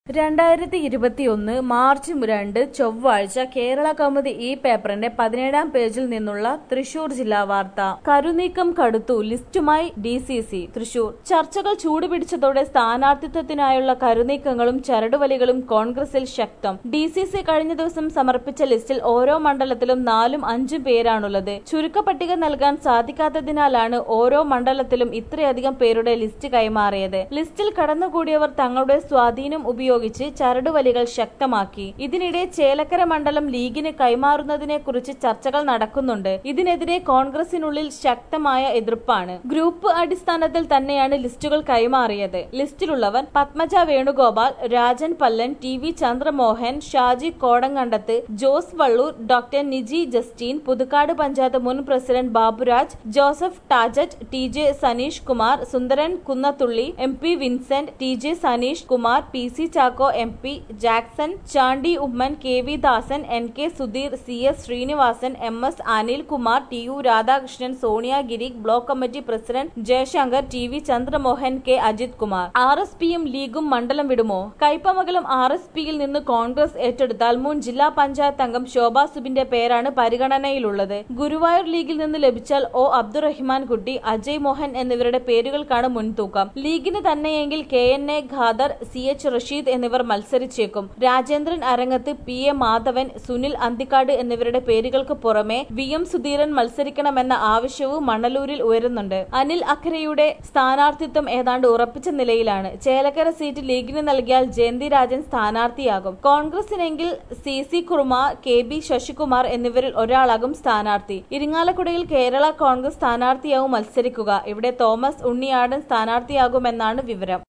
രണ്ടായിരത്തി ഇരുപത്തിയൊന്ന് മാർച്ച് രണ്ട് ചൊവ്വാഴ്ച കേരള കൗമുദി ഈ പേപ്പറിന്റെ പതിനേഴാം പേജിൽ നിന്നുള്ള തൃശൂർ ജില്ലാ വാർത്ത കരുനീക്കം കടുത്തു ലിസ്റ്റുമായി ഡി സി സി തൃശൂർ ചർച്ചകൾ ചൂടുപിടിച്ചതോടെ സ്ഥാനാർത്ഥിത്വത്തിനായുള്ള കരുനീക്കങ്ങളും ചരടുവലികളും കോൺഗ്രസിൽ ശക്തം ഡി സി സി കഴിഞ്ഞ ദിവസം സമർപ്പിച്ച ലിസ്റ്റിൽ ഓരോ മണ്ഡലത്തിലും നാലും അഞ്ചും പേരാണുള്ളത് ചുരുക്കപ്പട്ടിക നൽകാൻ സാധിക്കാത്തതിനാലാണ് ഓരോ മണ്ഡലത്തിലും ഇത്രയധികം പേരുടെ ലിസ്റ്റ് കൈമാറിയത് ലിസ്റ്റിൽ കടന്നുകൂടിയവർ തങ്ങളുടെ സ്വാധീനം ഉപയോഗിച്ച് ചരടുവലികൾ ശക്തമാക്കി ഇതിനിടെ ചേലക്കര മണ്ഡലം ലീഗിന് കൈമാറുന്നതിനെ കുറിച്ച് ചർച്ചകൾ നടക്കുന്നുണ്ട് ഇതിനെതിരെ കോൺഗ്രസിനുള്ളിൽ ശക്തമായ എതിർപ്പാണ് ഗ്രൂപ്പ് അടിസ്ഥാനത്തിൽ തന്നെയാണ് ലിസ്റ്റുകൾ കൈമാറിയത് ലിസ്റ്റിലുള്ളവർ Padmaja Venugopal Rajan Pallan T V Chandramohan Shaji Kodankandath Jose Vallur doctor Niji Justin Puthukkad panchayat മുൻ president Baburaj Joseph Tajet T J Saneesh Kumar Sundaran Kunnathully M P Vincent T J Saneesh Kumar P C Chacko M P Jackson Chandy Oommen K V Dasan N K Sudheer C S Sreenivasan M S Anil Kumar T U Radhakrishnan Sonia Giri block committee president Jayashankar T V Chandramohan K Ajith Kumar R S പിയും ലീഗും മണ്ഡലം വിടുമോ Kaipamangalam R S പിയിൽ നിന്ന് കോൺഗ്രസ് ഏറ്റെടുത്താൽ മുൻ ജില്ലാ പഞ്ചായത്ത് അംഗം ശോഭ സുബിന്റെ പേരാണ് പരിഗണനയിലുള്ളത് ഗുരുവായൂർ ലീഗിൽ നിന്ന് ലഭിച്ചാൽ ഒ അബ്ദുറഹിമാൻ കുട്ടി അജയ് മോഹൻ എന്നിവരുടെ പേരുകൾക്കാണ് മുൻതൂക്കം ലീഗിന് തന്നെയെങ്കിൽ K N A Khader C H Rasheed എന്നിവർ മത്സരിച്ചേക്കും രാജേന്ദ്രൻ അരങ്ങത്ത് പി എ മാധവൻ സുനിൽ അന്തിക്കാട് എന്നിവരുടെ പേരുകൾക്ക് പുറമെ വി എം സുധീരൻ മത്സരിക്കണമെന്ന ആവശ്യവും മണലൂരിൽ ഉയരുന്നുണ്ട് അനിൽ അഖരയുടെ സ്ഥാനാർത്ഥിത്വം ഏതാണ്ട് ഉറപ്പിച്ച നിലയിലാണ് ചേലക്കര സീറ്റ് ലീഗിന് നൽകിയാൽ ജയന്തി രാജൻ സ്ഥാനാർത്ഥിയാകും കോൺഗ്രസിനെങ്കിൽ C C Kurma K B Sasikumar എന്നിവരിൽ ഒരാളാകും സ്ഥാനാർത്ഥി ഇരിങ്ങാലക്കുടയിൽ കേരള കോൺഗ്രസ് സ്ഥാനാർത്ഥിയാവും മത്സരിക്കുക ഇവിടെ തോമസ് ഉണ്ണിയാടൻ സ്ഥാനാർത്ഥിയാകുമെന്നാണ് വിവരം